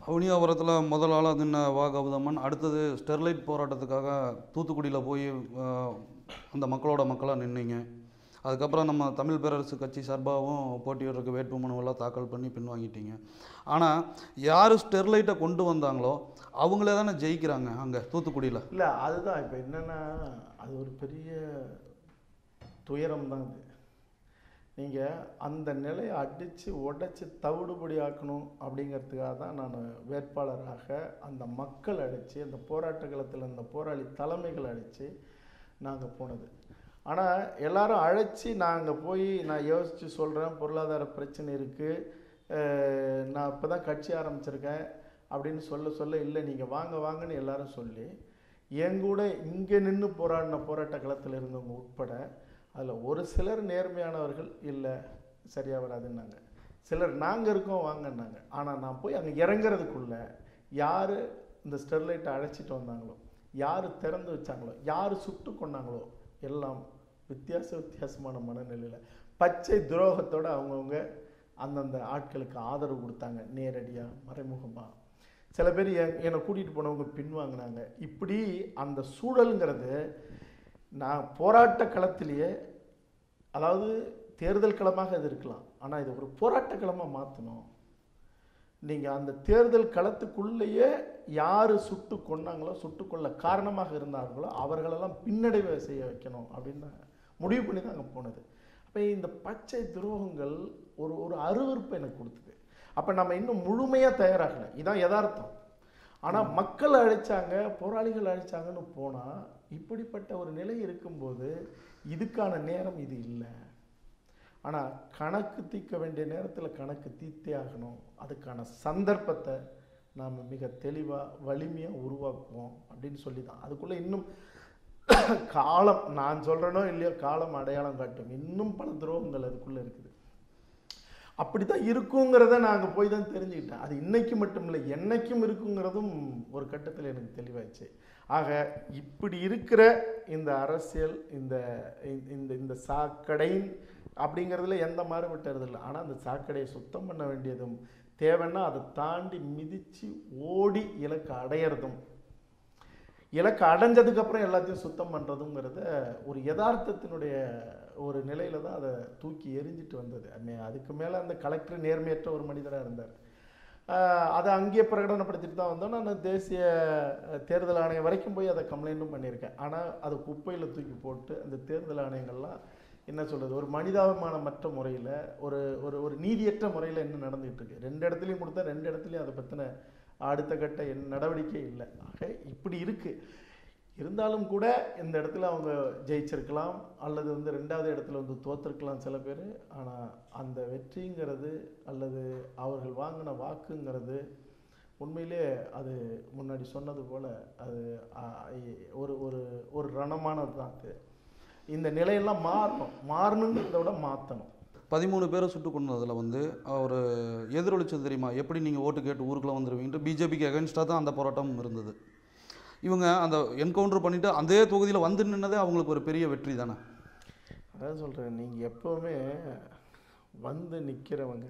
அவனியாபுரத்தில் முதல் ஆளாக நின்ன வா கௌதமன் அடுத்தது ஸ்டெர்லைட் போராட்டத்துக்காக தூத்துக்குடியில் போய் அஹ், அந்த மக்களோட மக்களாக நின்னீங்க அதுக்கப்புறம் நம்ம தமிழ் பேரரசு கட்சி சார்பாகவும் போட்டியிடறதுக்கு வேட்புமனுவெல்லாம் தாக்கல் பண்ணி பின்வாங்கிட்டீங்க ஆனால் யார் ஸ்டெர்லைட்டை கொண்டு வந்தாங்களோ அவங்களே தானே ஜெயிக்கிறாங்க அங்கே தூத்துக்குடியில் இல்லை அதுதான் இப்போ என்னன்னா அது ஒரு பெரிய துயரம் தான் இது நீங்கள் அந்த நிலையை அடித்து உடைச்சி தவிடுபடி ஆக்கணும் அப்படிங்கிறதுக்காக தான் நான் வேட்பாளராக அந்த மக்கள் அடித்து அந்த போராட்ட களத்தில் அந்த போராளி தலைமைகள் அடித்து நாங்கள் போனது ஆனால் எல்லாரும் அழைச்சி நாங்கள் போய் நான் யோசித்து சொல்கிறேன் பொருளாதார பிரச்சனை இருக்குது நான் இப்போ தான் கட்சி ஆரம்பிச்சிருக்கேன் அப்படின்னு சொல்ல சொல்ல இல்லை நீங்கள் வாங்க வாங்கன்னு எல்லாரும் சொல்லி என் கூட இங்கே நின்று போராடின போராட்ட களத்தில் இருந்தவங்க உட்பட அதில் ஒரு சிலர் நேர்மையானவர்கள் இல்லை சரியாக வராதுன்னாங்க சிலர் நாங்கள் இருக்கோம் வாங்கன்னாங்க ஆனால் நான் போய் அங்கே இறங்குறதுக்குள்ள யார் இந்த ஸ்டெர்லைட்டை அழைச்சிட்டு வந்தாங்களோ யார் திறந்து வச்சாங்களோ யார் சுட்டு கொண்டாங்களோ எல்லாம் வித்தியாச வித்தியாசமான மனநிலையில் பச்சை துரோகத்தோட அவங்கவுங்க அந்தந்த ஆட்களுக்கு ஆதரவு கொடுத்தாங்க நேரடியாக மறைமுகமாக சில பேர் என் என்னை கூட்டிகிட்டு போனவங்க பின்வாங்கினாங்க இப்படி அந்த சூழலுங்கிறது நான் போராட்ட களத்திலேயே அதாவது தேர்தல் களமாக இது இருக்கலாம் ஆனால் இது ஒரு போராட்ட களமாக மாற்றணும் நீங்கள் அந்த தேர்தல் களத்துக்குள்ளேயே யார் சுட்டு கொன்னாங்களோ சுட்டுக்கொள்ள காரணமாக இருந்தார்களோ அவர்களெல்லாம் பின்னடைவை செய்ய வைக்கணும் அப்படின்னு முடிவு பண்ணி தான் அங்கே போனது அப்போ இந்த பச்சை துரோகங்கள் ஒரு ஒரு அருவருப்பை எனக்கு கொடுத்தது அப்போ நம்ம இன்னும் முழுமையாக தயாராகலை இதான் யதார்த்தம் ஆனால் மக்கள் அழைச்சாங்க போராளிகள் அழைச்சாங்கன்னு போனால் இப்படிப்பட்ட ஒரு நிலை இருக்கும்போது இதுக்கான நேரம் இது இல்லை ஆனால் கணக்கு தீர்க்க வேண்டிய நேரத்தில் கணக்கு தீர்த்தே ஆகணும் அதுக்கான சந்தர்ப்பத்தை நாம் மிக தெளிவாக வலிமையாக உருவாக்குவோம் அப்படின்னு சொல்லி தான் அதுக்குள்ளே இன்னும் காலம் நான் சொல்கிறேனோ இல்லையோ காலம் அடையாளம் காட்டும் இன்னும் பல துரோகங்கள் அதுக்குள்ளே இருக்குது அப்படி தான் இருக்குங்கிறத நாங்கள் போய் தான் தெரிஞ்சுக்கிட்டேன் அது இன்னைக்கு மட்டும் இல்லை என்னைக்கும் இருக்குங்கிறதும் ஒரு கட்டத்தில் எனக்கு தெளிவாச்சு ஆக இப்படி இருக்கிற இந்த அரசியல் இந்த இந்த இந்த சாக்கடை அப்படிங்கிறதுல எந்த மாறுபட்டது இல்லை ஆனால் அந்த சாக்கடையை சுத்தம் பண்ண வேண்டியதும் தேவைன்னா அதை தாண்டி மிதித்து ஓடி இலக்கு அடையிறதும் இலக்கு அடைஞ்சதுக்கு அப்புறம் எல்லாத்தையும் சுத்தம் பண்ணுறதுங்கிறத ஒரு யதார்த்தத்தினுடைய ஒரு நிலையில தான் அதை தூக்கி எரிஞ்சிட்டு வந்தது அமே- அதுக்கு மேலே அந்த கலெக்டர் நேர்மையற்ற ஒரு மனிதராக இருந்தார் ஆஹ் அதை அங்கேயே பிரகடனப்படுத்திட்டு தான் வந்தோம் நான் தேசிய அஹ், தேர்தல் ஆணையம் வரைக்கும் போய் அதை கம்ப்ளைண்ட்டும் பண்ணியிருக்கேன் ஆனால் அதை குப்பையில் தூக்கி போட்டு அந்த தேர்தல் ஆணையங்கள்லாம் என்ன சொல்கிறது ஒரு மனிதாபிமானமற்ற முறையில் ஒரு ஒரு ஒரு நீதியற்ற முறையில் என்ன நடந்துகிட்டு இருக்கு ரெண்டு இடத்துலையும் கொடுத்தா ரெண்டு இடத்துலையும் அதை பற்றின அடுத்த கட்ட என் நடவடிக்கை இல்லை ஆக இப்படி இருக்கு இருந்தாலும் கூட இந்த இடத்துல அவங்க ஜெயிச்சிருக்கலாம் அல்லது வந்து ரெண்டாவது இடத்துல வந்து தோத்திருக்கலாம் சில பேர் ஆனால் அந்த வெற்றிங்கிறது அல்லது அவர்கள் வாங்கின வாக்குங்கிறது உண்மையிலே அது முன்னாடி சொன்னது போல் அது ஆ, இ- ஒரு ஒரு ஒரு ரணமானது தான் அது இந்த நிலையெல்லாம் மாறணும் மாறணுங்கிறத விட மாற்றணும் பதிமூணு பேரை சுட்டு கொண்டதில் வந்து அவர் எதிரொலிச்சது தெரியுமா எப்படி நீங்கள் ஓட்டு கேட்டு ஊருக்குள்ளே வந்துடுவீங்கன்ட்டு பிஜேபிக்கு அகென்ஸ்டாக தான் அந்த போராட்டம் இருந்தது இவங்க அந்த என்கவுண்டர் பண்ணிவிட்டு அதே தொகுதியில் வந்து நின்னதே அவங்களுக்கு ஒரு பெரிய வெற்றி தானே அதான் சொல்கிறேன் நீங்கள் எப்போவுமே வந்து நிற்கிறவங்க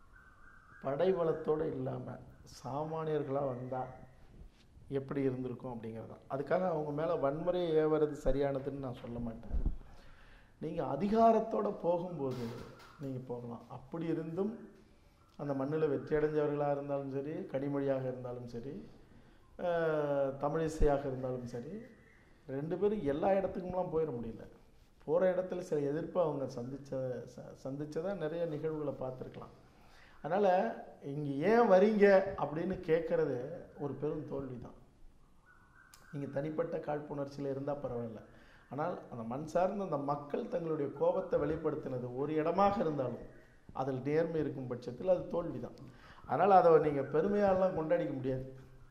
படைபலத்தோடு இல்லாமல் சாமானியர்களாக வந்தால் எப்படி இருந்திருக்கும் அப்படிங்கிறது தான் அதுக்காக அவங்க மேலே வன்முறை ஏவுறது சரியானதுன்னு நான் சொல்ல மாட்டேன் நீங்கள் அதிகாரத்தோட போகும்போது நீங்கள் போகலாம் அப்படி இருந்தும் அந்த மண்ணில் வெற்றி அடைஞ்சவர்களாக இருந்தாலும் சரி கனிமொழியாக இருந்தாலும் சரி அஹ், தமிழிசையாக இருந்தாலும் சரி ரெண்டு பேரும் எல்லா இடத்துக்கும்லாம் போயிட முடியல போகிற இடத்துல சில எதிர்ப்பை அவங்க சந்திச்ச ச சந்திச்சதா நிறைய நிகழ்வுகளை பார்த்துருக்கலாம் அதனால் இங்கே ஏன் வரீங்க அப்படின்னு கேட்குறது ஒரு பெரும் தோல்வி தான் நீங்கள் தனிப்பட்ட காழ்ப்புணர்ச்சியில் இருந்தால் பரவாயில்ல ஆனால் அந்த மண் சார்ந்த அந்த மக்கள் தங்களுடைய கோபத்தை வெளிப்படுத்தினது ஒரு இடமாக இருந்தாலும் அதில் நேர்மை இருக்கும் பட்சத்தில் அது தோல்வி தான் அதனால் அதை நீங்கள் பெருமையாலாம் கொண்டாடிக்க முடியாது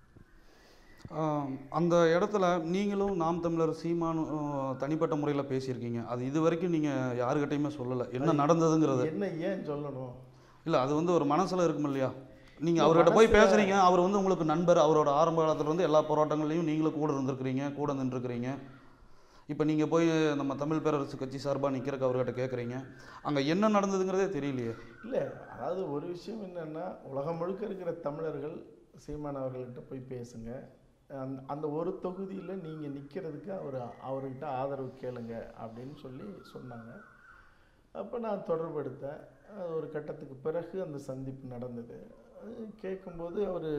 ஆம், அந்த இடத்துல நீங்களும் நாம் தமிழர் சீமானு ஆஹ், தனிப்பட்ட முறையில் பேசியிருக்கீங்க அது இது வரைக்கும் நீங்கள் யாருக்கிட்டையுமே சொல்லலை என்ன நடந்ததுங்கிறது என்ன ஏன் சொல்லணும் இல்லை அது வந்து ஒரு மனசில் இருக்கும் இல்லையா நீங்கள் அவர்கிட்ட போய் மனசுல- பேசுகிறீங்க அவர் வந்து உங்களுக்கு நண்பர் அவரோட ஆரம்ப காலத்துல இருந்து எல்லா போராட்டங்கள்லையும் நீங்களும் கூட இருந்திருக்கிறீங்க கூட நின்றுருக்கிறீங்க இப்போ நீங்கள் போய் நம்ம தமிழ் பேரரசு கட்சி சார்பாக நிற்கிறக்கு அவர்கிட்ட கேட்குறீங்க அங்கே என்ன நடந்ததுங்கிறதே தெரியலையே இல்லை அதாவது ஒரு விஷயம் என்னன்னா உலகம் முழுக்க இருக்கிற தமிழர்கள் சீமான் அவர்கள்ட்ட போய் பேசுங்க அந்த அந்த ஒரு தொகுதியில் நீங்கள் நிற்கிறதுக்கு அவர் அவர்கிட்ட ஆதரவு கேளுங்க அப்படின்னு சொல்லி சொன்னாங்க அப்போ நான் தொடர்பு எடுத்தேன் அது ஒரு கட்டத்துக்கு பிறகு அந்த சந்திப்பு நடந்தது அது கேட்கும்போது அவர்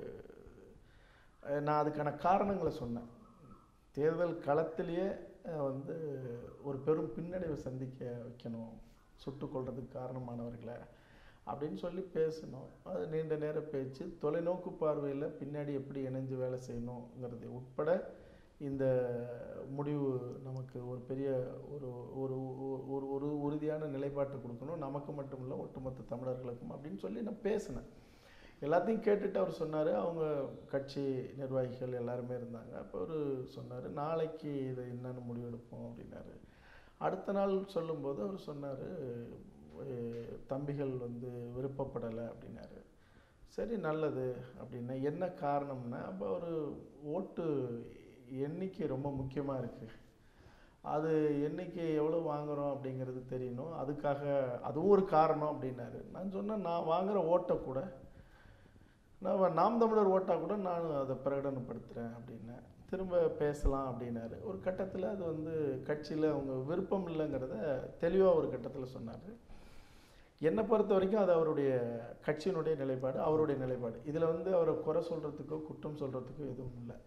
நான் அதுக்கான காரணங்களை சொன்னேன் தேர்தல் களத்திலேயே அஹ், வந்து ஒரு பெரும் பின்னடைவை சந்திக்க வைக்கணும் சுட்டுக் கொள்றதுக்கு காரணமானவர்களை அப்படின்னு சொல்லி பேசணும் அது நீண்ட நேர பேச்சு தொலைநோக்கு பார்வையில் பின்னாடி எப்படி இணைஞ்சு வேலை செய்யணுங்கிறது உட்பட இந்த முடிவு நமக்கு ஒரு பெரிய ஒரு ஒரு ஒரு ஒரு உறுதியான நிலைப்பாட்டை கொடுக்கணும் நமக்கு மட்டும் இல்லை ஒட்டுமொத்த தமிழர்களுக்கும் அப்படின்னு சொல்லி நான் பேசினேன் எல்லாத்தையும் கேட்டுட்டு அவர் சொன்னார் அவங்க கட்சி நிர்வாகிகள் எல்லாருமே இருந்தாங்க அப்போ அவர் சொன்னார் நாளைக்கு இதை என்னென்னு முடிவெடுப்போம் அப்படின்னாரு அடுத்த நாள் சொல்லும்போது அவர் சொன்னார் தம்பிகள் வந்து விருப்பப்படலை அப்படின்னாரு சரி நல்லது அப்படின்னா என்ன காரணம்னா அப்போ ஒரு ஓட்டு எண்ணிக்கை ரொம்ப முக்கியமாக இருக்குது அது எண்ணிக்கை எவ்வளோ வாங்குறோம் அப்படிங்கிறது தெரியணும் அதுக்காக அதுவும் ஒரு காரணம் அப்படின்னாரு நான் சொன்னேன் நான் வாங்குற ஓட்டை கூட நான் நாம் தமிழர் ஓட்டா கூட நான் அதை பிரகடனப்படுத்துகிறேன் அப்படின்னேன் திரும்ப பேசலாம் அப்படின்னாரு ஒரு கட்டத்தில் அது வந்து கட்சியில் அவங்க விருப்பம் இல்லைங்கிறத தெளிவாக ஒரு கட்டத்தில் சொன்னார் என்னை பொறுத்த வரைக்கும் அது அவருடைய கட்சியினுடைய நிலைப்பாடு அவருடைய நிலைப்பாடு இதில் வந்து அவரை குறை சொல்கிறதுக்கோ குற்றம் சொல்கிறதுக்கோ எதுவும் இல்லை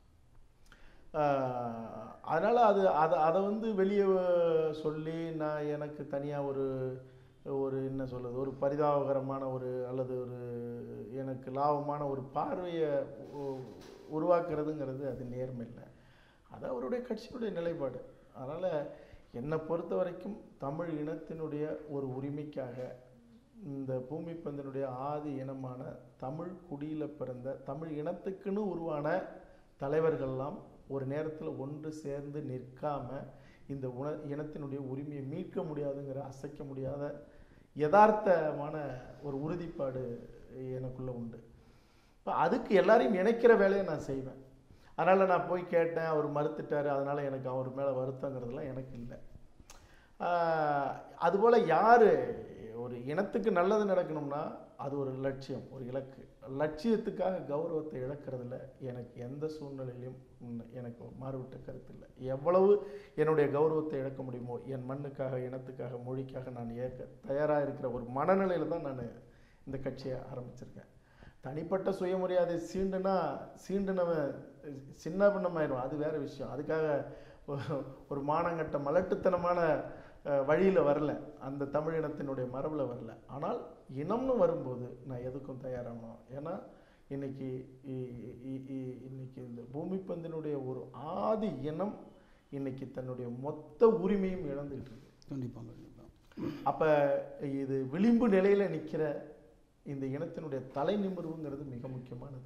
அதனால் அது அதை அதை வந்து வெளியே சொல்லி நான் எனக்கு தனியாக ஒரு ஒரு என்ன சொல்கிறது ஒரு பரிதாபகரமான ஒரு அல்லது ஒரு எனக்கு லாபமான ஒரு பார்வையை உ- உருவாக்குறதுங்கிறது அது நேர்மை இல்லை அது அவருடைய கட்சியினுடைய நிலைப்பாடு அதனால் என்னை பொறுத்த வரைக்கும் தமிழ் இனத்தினுடைய ஒரு உரிமைக்காக இந்த பூமி பந்தினுடைய ஆதி இனமான தமிழ் குடியில் பிறந்த தமிழ் இனத்துக்குன்னு உருவான தலைவர்கள்லாம் ஒரு நேரத்தில் ஒன்று சேர்ந்து நிற்காம இந்த உண இனத்தினுடைய உரிமையை மீட்க முடியாதுங்கிற அசைக்க முடியாத யதார்த்தமான ஒரு உறுதிப்பாடு எனக்குள்ள உண்டு இப்போ அதுக்கு எல்லாரையும் இணைக்கிற வேலையை நான் செய்வேன் அதனால் நான் போய் கேட்டேன் அவர் மறுத்துட்டார் அதனால் எனக்கு அவர் மேலே வருத்தங்கிறதுலாம் எனக்கு இல்லை ஆஹ் அதுபோல் யார் ஒரு இனத்துக்கு நல்லது நடக்கணும்னா அது ஒரு லட்சியம் ஒரு இலக்கு லட்சியத்துக்காக கௌரவத்தை இழக்கிறதுல எனக்கு எந்த சூழ்நிலையிலும் உம் எனக்கு மாறுவிட்ட கருத்து இல்லை எவ்வளவு என்னுடைய கௌரவத்தை இழக்க முடியுமோ என் மண்ணுக்காக இனத்துக்காக மொழிக்காக நான் ஏற்க தயாராக இருக்கிற ஒரு மனநிலையில் தான் நான் இந்த கட்சியை ஆரம்பிச்சிருக்கேன் தனிப்பட்ட சுயமரியாதை சீண்டுனா சீண்டுனவன் சின்ன பின்னமாயிடும் அது வேற விஷயம் அதுக்காக ஒரு- ஒரு மானங்கட்ட மலட்டுத்தனமான வழியில் வரல அந்த தமிழ் இனத்தினுடைய மரபில் வரல ஆனால் இனம்னு வரும்போது நான் எதுக்கும் தயாராகணும் ஏன்னா இன்னைக்கு இ- இ- இ- இன்னைக்கு இந்த பூமி பந்தினுடைய ஒரு ஆதி இனம் இன்னைக்கு தன்னுடைய மொத்த உரிமையும் இழந்துகிட்டு இருக்கு கண்டிப்பாக கண்டிப்பாக அப்போ இது விளிம்பு நிலையில் நிற்கிற இந்த இனத்தினுடைய தலை நிமிர்வுங்கிறது மிக முக்கியமானது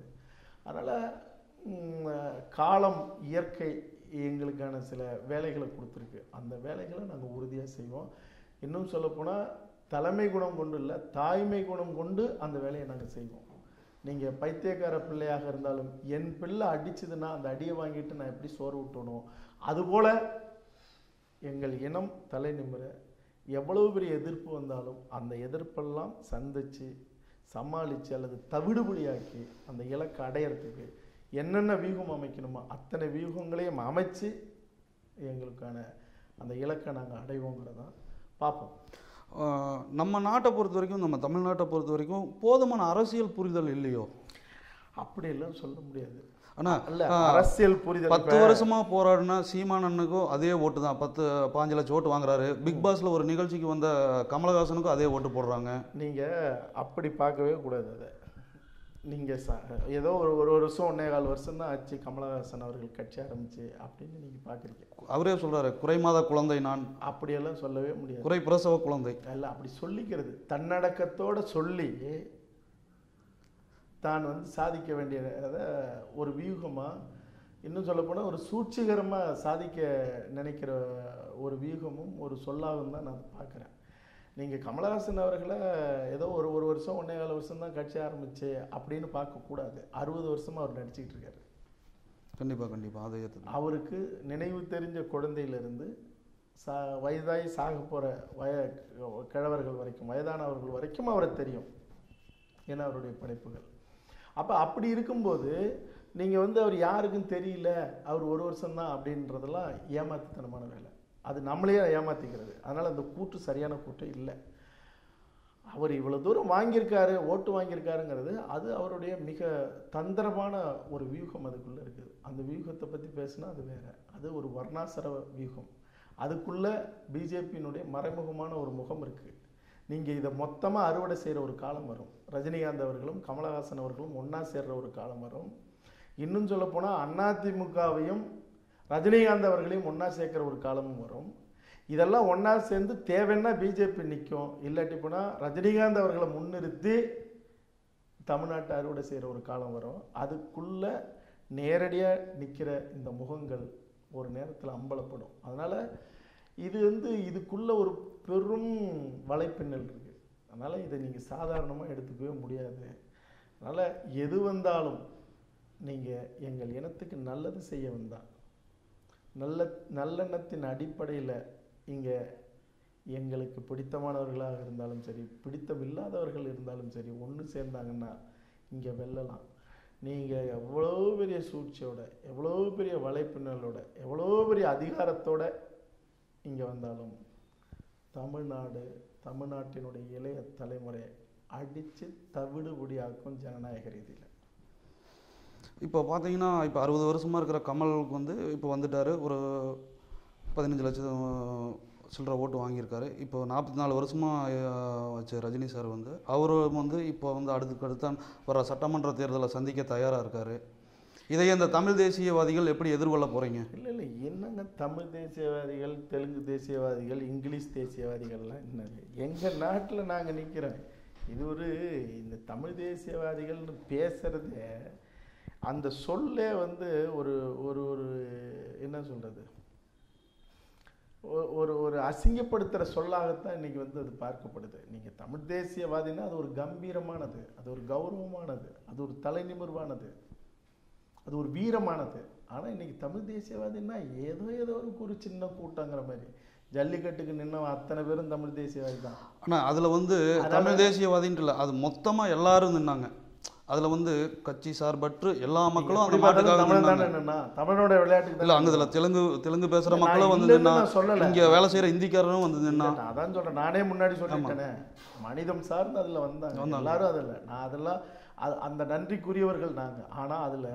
அதனால் காலம் இயற்கை எங்களுக்கான சில வேலைகளை கொடுத்துருக்கு அந்த வேலைகளை நாங்கள் உறுதியாக செய்வோம் இன்னும் சொல்லப்போனால் தலைமை குணம் கொண்டு இல்லை தாய்மை குணம் கொண்டு அந்த வேலையை நாங்கள் செய்வோம் நீங்கள் பைத்தியக்கார பிள்ளையாக இருந்தாலும் என் பிள்ளை அடிச்சதுன்னா அந்த அடியை வாங்கிட்டு நான் எப்படி சோறு விட்டணும் அதுபோல் எங்கள் இனம் தலை நிமிர எவ்வளவு பெரிய எதிர்ப்பு வந்தாலும் அந்த எதிர்ப்பெல்லாம் சந்திச்சு சமாளித்து அல்லது தவிடுபடியாக்கி அந்த இலக்கை அடையறதுக்கு என்னென்ன வியூகம் அமைக்கணுமோ அத்தனை வியூகங்களையும் அமைச்சு எங்களுக்கான அந்த இலக்கை நாங்கள் அடைவோங்கிறதான் பார்ப்போம் ஆஹ் நம்ம நாட்டை பொறுத்த வரைக்கும் நம்ம தமிழ்நாட்டை பொறுத்த வரைக்கும் போதுமான அரசியல் புரிதல் இல்லையோ அப்படியெல்லாம் சொல்ல முடியாது ஆனால் அல்ல அரசியல் புரிதல் பத்து வருஷமா போராடினா சீமானனுக்கும் அதே ஓட்டு தான் பத்து பாஞ்சு லட்சம் ஓட்டு வாங்குறாரு பிக் பாஸ்ல ஒரு நிகழ்ச்சிக்கு வந்த கமலஹாசனுக்கும் அதே ஓட்டு போடுறாங்க நீங்கள் அப்படி பார்க்கவே கூடாது அதை நீங்கள் ச ஏதோ ஒரு ஒரு வருஷம் ஒன்றே கால் வருஷம் தான் ஆச்சு கமலஹாசன் அவர்கள் கட்சி ஆரம்பிச்சு அப்படின்னு நீங்கள் பார்க்குறீங்க அவரே சொல்றாரு குறைமாத குழந்தை நான் அப்படியெல்லாம் சொல்லவே முடியாது குறை பிரசவ குழந்தை அல்ல அப்படி சொல்லிக்கிறது தன்னடக்கத்தோட சொல்லி தான் வந்து சாதிக்க வேண்டியதை ஒரு வியூகமாக இன்னும் சொல்லப்போனால் ஒரு சூழ்ச்சிகரமாக சாதிக்க நினைக்கிற ஒரு வியூகமும் ஒரு சொல்லாகவும் தான் நான் பார்க்குறேன் நீங்கள் கமலஹாசன் அவர்களை ஏதோ ஒரு ஒரு வருஷம் ஒன்றே கால வருஷம் தான் கட்சி ஆரம்பிச்சு அப்படின்னு பார்க்கக்கூடாது அறுபது வருஷமாக அவர் நடிச்சிக்கிட்டு இருக்காரு கண்டிப்பா கண்டிப்பா அதை ஏற்றுது அவருக்கு நினைவு தெரிஞ்ச குழந்தையிலிருந்து சா வயதாகி சாக போகிற வய கிழவர்கள் வரைக்கும் வயதானவர்கள் வரைக்கும் அவரை தெரியும் ஏன்னா அவருடைய படைப்புகள் அப்போ அப்படி இருக்கும்போது நீங்கள் வந்து அவர் யாருக்கும் தெரியல அவர் ஒரு வருஷம்தான் அப்படின்றதெல்லாம் ஏமாத்துத்தனமான வேலை அது நம்மளையே ஏமாத்திக்கிறது அதனால் அந்த கூற்று சரியான கூற்று இல்லை அவர் இவ்வளோ தூரம் வாங்கியிருக்காரு ஓட்டு வாங்கியிருக்காருங்கிறது அது அவருடைய மிக தந்திரமான ஒரு வியூகம் அதுக்குள்ளே இருக்குது அந்த வியூகத்தை பற்றி பேசினா அது வேற அது ஒரு வர்ணாசர வியூகம் அதுக்குள்ளே பிஜேபியினுடைய மறைமுகமான ஒரு முகம் இருக்குது நீங்கள் இதை மொத்தமாக அறுவடை செய்கிற ஒரு காலம் வரும் ரஜினிகாந்த் அவர்களும் கமலஹாசன் அவர்களும் ஒன்றா சேர்ற ஒரு காலம் வரும் இன்னும் சொல்லப்போனால் அதிமுகவையும் ரஜினிகாந்த் அவர்களையும் ஒன்றா சேர்க்குற ஒரு காலமும் வரும் இதெல்லாம் ஒன்றா சேர்ந்து தேவைன்னா பிஜேபி நிற்கும் இல்லாட்டி போனால் ரஜினிகாந்த் அவர்களை முன்னிறுத்தி தமிழ்நாட்டை அறுவடை செய்கிற ஒரு காலம் வரும் அதுக்குள்ளே நேரடியாக நிற்கிற இந்த முகங்கள் ஒரு நேரத்தில் அம்பலப்படும் அதனால் இது வந்து இதுக்குள்ள ஒரு பெரும் வலைப்பின்னல் இருக்குது அதனால் இதை நீங்கள் சாதாரணமாக எடுத்துக்கவே முடியாது அதனால் எது வந்தாலும் நீங்கள் எங்கள் இனத்துக்கு நல்லது செய்ய வந்தா நல்ல நல்லெண்ணத்தின் அடிப்படையில் இங்கே எங்களுக்கு பிடித்தமானவர்களாக இருந்தாலும் சரி பிடித்தமில்லாதவர்கள் இருந்தாலும் சரி ஒன்று சேர்ந்தாங்கன்னா இங்கே வெல்லலாம் நீங்கள் எவ்வளோ பெரிய சூழ்ச்சியோட எவ்வளோ பெரிய வலைப்பின்னலோட எவ்வளோ பெரிய அதிகாரத்தோட இங்கே வந்தாலும் தமிழ்நாடு தமிழ்நாட்டினுடைய இளைய தலைமுறை அடித்து தவிடுபடியாக்கும் ஜனநாயக ரீதியில் இப்போ பார்த்தீங்கன்னா இப்போ அறுபது வருஷமாக இருக்கிற கமலுக்கு வந்து இப்போ வந்துட்டார் ஒரு பதினஞ்சு லட்சம் சில்லற ஓட்டு வாங்கியிருக்காரு இப்போ நாற்பத்தி நாலு வருஷமாக வச்ச ரஜினி சார் வந்து அவர் வந்து இப்போ வந்து அடுத்துக்கு அடுத்த வர சட்டமன்ற தேர்தலை சந்திக்க தயாராக இருக்கார் இதையே இந்த தமிழ் தேசியவாதிகள் எப்படி எதிர்கொள்ள போகிறீங்க இல்லை இல்லை என்னங்க தமிழ் தேசியவாதிகள் தெலுங்கு தேசியவாதிகள் இங்கிலீஷ் தேசியவாதிகள்லாம் என்னது எங்கள் நாட்டில் நாங்கள் நிற்கிறோம் இது ஒரு இந்த தமிழ் தேசியவாதிகள்னு பேசுகிறதே அந்த சொல்லே வந்து ஒரு ஒரு ஒரு என்ன சொல்கிறது ஒரு ஒரு அசிங்கப்படுத்துகிற சொல்லாகத்தான் இன்றைக்கி வந்து அது பார்க்கப்படுது நீங்கள் தமிழ் தேசியவாதின்னா அது ஒரு கம்பீரமானது அது ஒரு கௌரவமானது அது ஒரு தலைநிமிர்வானது அது ஒரு வீரமானது ஆனால் இன்னைக்கு தமிழ் தேசியவாதின்னா ஏதோ ஏதோ ஒரு ஒரு சின்ன கூட்டங்கிற மாதிரி ஜல்லிக்கட்டுக்கு நின்னவன் அத்தனை பேரும் தமிழ் தேசியவாதி தான் ஆனால் அதில் வந்து தமிழ் தேசியவாதின்ட்டு இல்லை அது மொத்தமாக எல்லாரும் நின்னாங்க அதில் வந்து கட்சி சார்பற்று எல்லா மக்களும் அந்த எப்படி பார்த்தாலும் மாட்டுக்காக தமிழன் நின்னாங்க தானே என்னன்னா தமிழனோட விளையாட்டுக்கு இல்லை தானே அங்கே இதில் தெலுங்கு தெலுங்கு பேசுகிற நான் மக்களும் வந்து இல்லைன்னு நின்னா நான் சொல்லல. இங்கே வேலை செய்கிற இந்திக்காரரும் வந்து நின்னா நான் அதான் சொல்றேன் நானே முன்னாடி சொல்லிட்டேனே மனிதம் சார்ந்து அதுல வந்தாங்க வந்தாங்க. எல்லாரும் அதில் நான் அதெல்லாம் அது- அந்த நன்றிக்குரியவர்கள் நாங்க ஆனா அதுல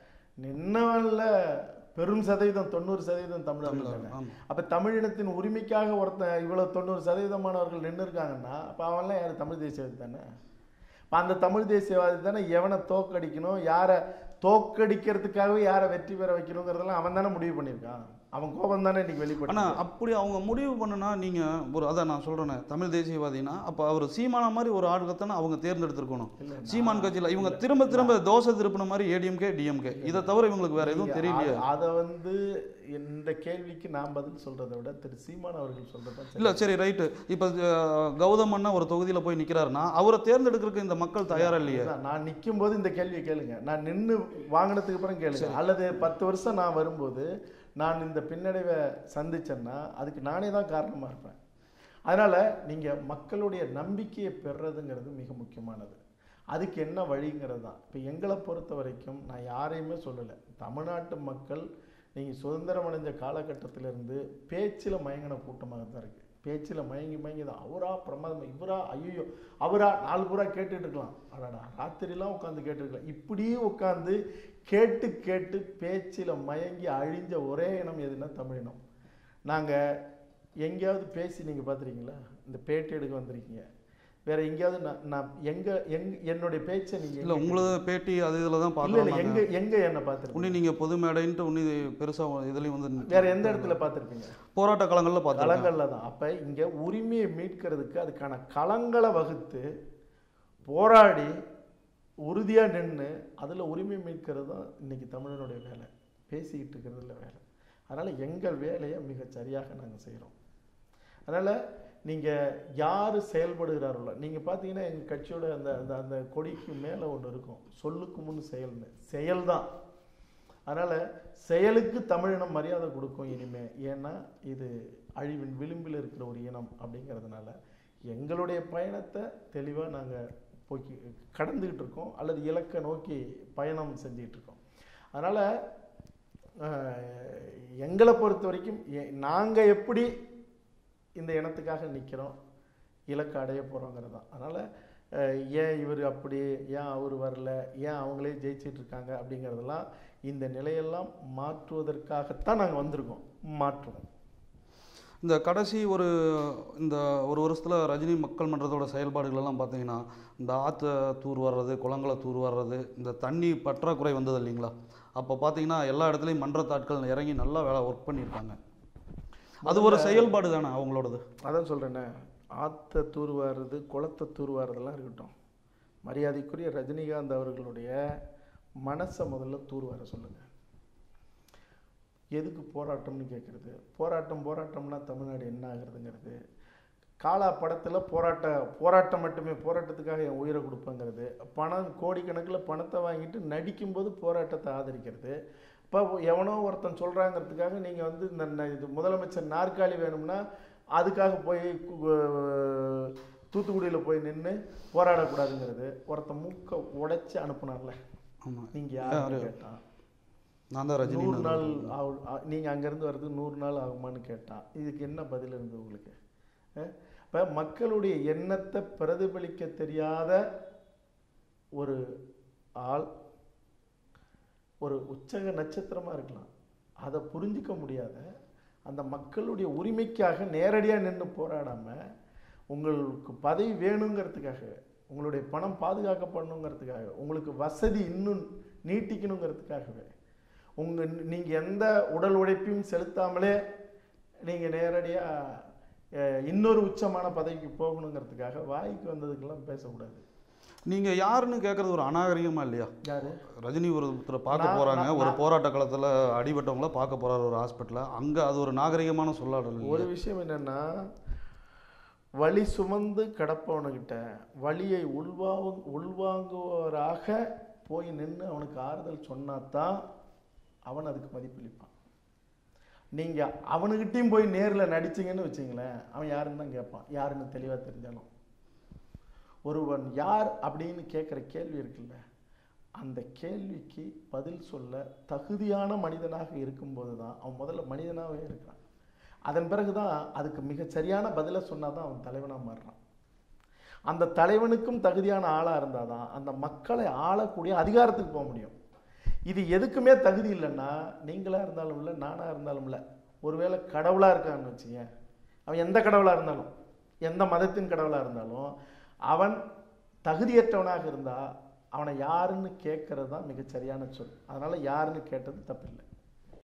நின்னவன்ல பெரும் சதவீதம் தொண்ணூறு சதவீதம் தமிழர்கள் தானே ஆமாம் அப்ப தமிழினத்தின் உரிமைக்காக ஒருத்தன் இவ்வளவு தொண்ணூறு சதவீதமானவர்கள் நின்று இருக்காங்கன்னா அப்ப அவன்லாம் யார் தமிழ் தேசியவாதி தானே அப்ப அந்த தமிழ் தேசியவாதி தானே எவனை தோக்கடிக்கணும் யாரை தோக்கடிக்கிறதுக்காகவே யாரை வெற்றி பெற வைக்கணுங்கிறதெல்லாம் அவன் தானே முடிவு பண்ணியிருக்கான் அவன் கோபம் தானே இன்னைக்கு வெளிப்பட்டு ஆனால் அப்படி அவங்க முடிவு பண்ணுனா நீங்கள் ஒரு அதான் நான் சொல்கிறேனே தமிழ் தேசியவாதினா அப்போ அவர் சீமான மாதிரி ஒரு ஆளுகத்தானே அவங்க தேர்ந்தெடுத்திருக்கணும் இல்ல, சீமான் கட்சியில் இவங்க திரும்ப திரும்ப தோசை திருப்பின மாதிரி ஏடிஎம்கே டிஎம்கே இதை தவிர இவங்களுக்கு வேற எதுவும் தெரியலையே அதை வந்து இந்த கேள்விக்கு நான் பதில் சொல்றதை விட திரு சீமான் அவர்கள் சொல்றதை இல்லை சரி ரைட்டு இப்போ கௌதம் அண்ணா ஒரு தொகுதியில் போய் நிற்கிறாருன்னா அவரை தேர்ந்தெடுக்கிறதுக்கு இந்த மக்கள் தயாரா இல்லையே அதுதான், நான் நிற்கும் போது இந்த கேள்வியை கேளுங்க நான் நின்று வாங்கினதுக்கு அப்புறம் கேளுங்க அல்லது பத்து வருஷம் நான் வரும்போது நான் இந்த பின்னடைவை சந்திச்சேன்னா அதுக்கு நானே தான் காரணமாக இருப்பேன் அதனால் நீங்கள் மக்களுடைய நம்பிக்கையை பெறுறதுங்கிறது மிக முக்கியமானது அதுக்கு என்ன வழிங்கிறது தான் இப்போ எங்களை பொறுத்த வரைக்கும் நான் யாரையுமே சொல்லலை தமிழ்நாட்டு மக்கள் நீங்கள் சுதந்திரம் அடைஞ்ச காலகட்டத்திலிருந்து பேச்சில் மயங்கின கூட்டமாக தான் இருக்குது பேச்சில் மயங்கி மயங்கி தான் அவரா பிரமாதம் இவரா ஐயோ அவரா நாலு பூரா கேட்டுட்டு இருக்கலாம் அடடா ராத்திரிலாம் உட்காந்து கேட்டுருக்கலாம் இப்படியே உட்காந்து கேட்டு கேட்டு பேச்சில் மயங்கி அழிஞ்ச ஒரே இனம் எதுனா தமிழினம் நாங்கள் எங்கேயாவது பேசி நீங்கள் பார்த்துருக்கீங்களா இந்த பேட்டி எடுக்க வந்திருக்கீங்க வேற எங்கேயாவது நான் நான் எங்க எங் என்னுடைய பேச்சை நீங்க இல்லை உங்களது பேட்டி அது இதில் தான் இல்ல இல்ல பார்க்கலாம் எங்க எங்க என்ன பார்த்துருக்கீங்க உன்னி நீங்கள் பொது மேடைன்ட்டு உன்னி பெருசாக இதுலேயும் வந்து வேற எந்த இடத்துல பார்த்துருப்பீங்க போராட்ட காலங்களில் பார்த்துருக்கேன் களங்கள்ல தான் அப்ப இங்க உரிமையை மீட்கிறதுக்கு அதுக்கான களங்களை வகுத்து போராடி உறுதியா நின்று அதுல உரிமை மீட்கிறது தான் இன்னைக்கு தமிழனுடைய வேலை பேசிக்கிட்டு இருக்கிறதுல வேலை அதனால எங்கள் வேலையை மிக சரியாக நாங்க செய்றோம் அதனால நீங்க யாரு செயல்படுகிறார்களோ நீங்க பார்த்தீங்கன்னா எங்க கட்சியோட அந்த அந்த அந்த கொடிக்கு மேல ஒண்ணு இருக்கும் சொல்லுக்கு முன் செயல்னு செயல்தான் அதனால செயலுக்கு தமிழினம் மரியாதை கொடுக்கும் இனிமே ஏன்னா இது அழிவின் விளிம்பில் இருக்கிற ஒரு இனம் அப்படிங்கிறதுனால எங்களுடைய பயணத்தை தெளிவாக நாங்கள் போக்கி கடந்துக்கிட்டு இருக்கோம் அல்லது இலக்கை நோக்கி பயணம் செஞ்சுக்கிட்டு இருக்கோம் அதனால் எங்களை பொறுத்த வரைக்கும் நாங்கள் எப்படி இந்த இனத்துக்காக நிற்கிறோம் இலக்கு அடைய போகிறோங்கிறது தான் அதனால் ஏன் இவர் அப்படி ஏன் அவர் வரல ஏன் அவங்களே ஜெயிச்சிட்டு இருக்காங்க அப்படிங்கிறதெல்லாம் இந்த நிலையெல்லாம் மாற்றுவதற்காகத்தான் நாங்கள் வந்திருக்கோம் மாற்றுவோம் இந்த கடைசி ஒரு இந்த ஒரு வருஷத்தில் ரஜினி மக்கள் மன்றத்தோட செயல்பாடுகள் எல்லாம் பார்த்தீங்கன்னா இந்த ஆற்றை தூர் வர்றது குளங்களை தூர் வர்றது இந்த தண்ணி பற்றாக்குறை வந்தது இல்லைங்களா அப்போ பார்த்தீங்கன்னா எல்லா இடத்துலையும் மன்றத்தாட்கள் இறங்கி நல்லா வேலை ஒர்க் பண்ணியிருக்காங்க அது ஒரு செயல்பாடு தானே அவங்களோடது அதான் சொல்கிறேனே ஆற்றை தூர்வாருது குளத்தை தூர்வாருதெல்லாம் இருக்கட்டும் மரியாதைக்குரிய ரஜினிகாந்த் அவர்களுடைய மனசை முதல்ல தூர்வார சொல்லுங்கள் எதுக்கு போராட்டம்னு கேட்குறது போராட்டம் போராட்டம்னா தமிழ்நாடு என்ன ஆகுறதுங்கிறது காலா படத்தில் போராட்ட போராட்டம் மட்டுமே போராட்டத்துக்காக என் உயிரை கொடுப்பேங்கிறது பணம் கோடிக்கணக்கில் பணத்தை வாங்கிட்டு நடிக்கும்போது போராட்டத்தை ஆதரிக்கிறது இப்போ எவனோ ஒருத்தன் சொல்கிறாங்கிறதுக்காக நீங்கள் வந்து இந்த ந- இது முதலமைச்சர் நாற்காலி வேணும்னா அதுக்காக போய் தூத்துக்குடியில் போய் நின்று போராடக்கூடாதுங்கிறது ஒருத்தன் மூக்க உடைச்சி அனுப்புனார்ல ஆமாம் நீங்கள் யாருன்னு யாரு? கேட்டான் நான் தான் ரஜினி நூறு நாள் ஆகு- ஆ- நீங்க அங்கேருந்து வர்றதுக்கு நூறு நாள் ஆகுமான்னு கேட்டான் இதுக்கு என்ன பதில் இருந்தது உங்களுக்கு இப்போ மக்களுடைய எண்ணத்தை பிரதிபலிக்க தெரியாத ஒரு ஆள் ஒரு உச்சக நட்சத்திரமா இருக்கலாம் அதை புரிஞ்சிக்க முடியாத அந்த மக்களுடைய உரிமைக்காக நேரடியாக நின்று போராடாம உங்களுக்கு பதவி வேணுங்கிறதுக்காக உங்களுடைய பணம் பாதுகாக்கப்படணுங்கிறதுக்காக உங்களுக்கு வசதி இன்னும் நீட்டிக்கணுங்கிறதுக்காகவே உங்க நீங்க எந்த உடல் உழைப்பையும் செலுத்தாமலே நீங்க நேரடியா அஹ், இன்னொரு உச்சமான பதவிக்கு போகணுங்கிறதுக்காக வாய்க்கு வந்ததுக்கெல்லாம் பேசக்கூடாது நீங்கள் யாருன்னு கேட்குறது ஒரு அநாகரிகமா இல்லையா யாரு ரஜினி ஒருத்தரை பார்க்க நான்- போகிறாங்க நான்- ஒரு போராட்ட காலத்தில் அடிபட்டவங்கள பார்க்க போகிறாரு ஒரு ஹாஸ்பிட்டலில் அங்கே அது ஒரு நாகரிகமான சொல்லாடல் ஒரு இல்லையா? விஷயம் என்னன்னா வலி சுமந்து கிடப்பவனுக்கிட்ட வலியை உள்வாங்க உள்வாங்குவராக போய் நின்று அவனுக்கு ஆறுதல் சொன்னாதான் அவன் அதுக்கு மதிப்பளிப்பான் நீங்க அவனுக்கிட்டையும் போய் நேர்ல நடிச்சீங்கன்னு வச்சுங்களேன் அவன் யாருன்னு தான் கேட்பான் யாருன்னு தெளிவா தெரிஞ்சாலும் ஒருவன் யார் அப்படின்னு கேட்குற கேள்வி இருக்குல்ல அந்த கேள்விக்கு பதில் சொல்ல தகுதியான மனிதனாக இருக்கும்போது தான் அவன் முதல்ல மனிதனாகவே இருக்கிறான் அதன் பிறகு தான் அதுக்கு மிகச் சரியான பதிலை சொன்னால் தான் அவன் தலைவனாக மாறுறான் அந்த தலைவனுக்கும் தகுதியான ஆளாக இருந்தால் தான் அந்த மக்களை ஆளக்கூடிய அதிகாரத்துக்கு போக முடியும் இது எதுக்குமே தகுதி இல்லைன்னா நீங்களா இருந்தாலும் இல்லை நானாக இருந்தாலும் இல்லை ஒருவேளை கடவுளாக இருக்கான்னு வச்சுங்க அவன் எந்த கடவுளாக இருந்தாலும் எந்த மதத்தின் கடவுளாக இருந்தாலும் அவன் தகுதியற்றவனாக இருந்தால் அவனை யாருன்னு கேட்கறது தான் மிகச் சரியான சொல் அதனால் யாருன்னு கேட்டது தப்பில்லை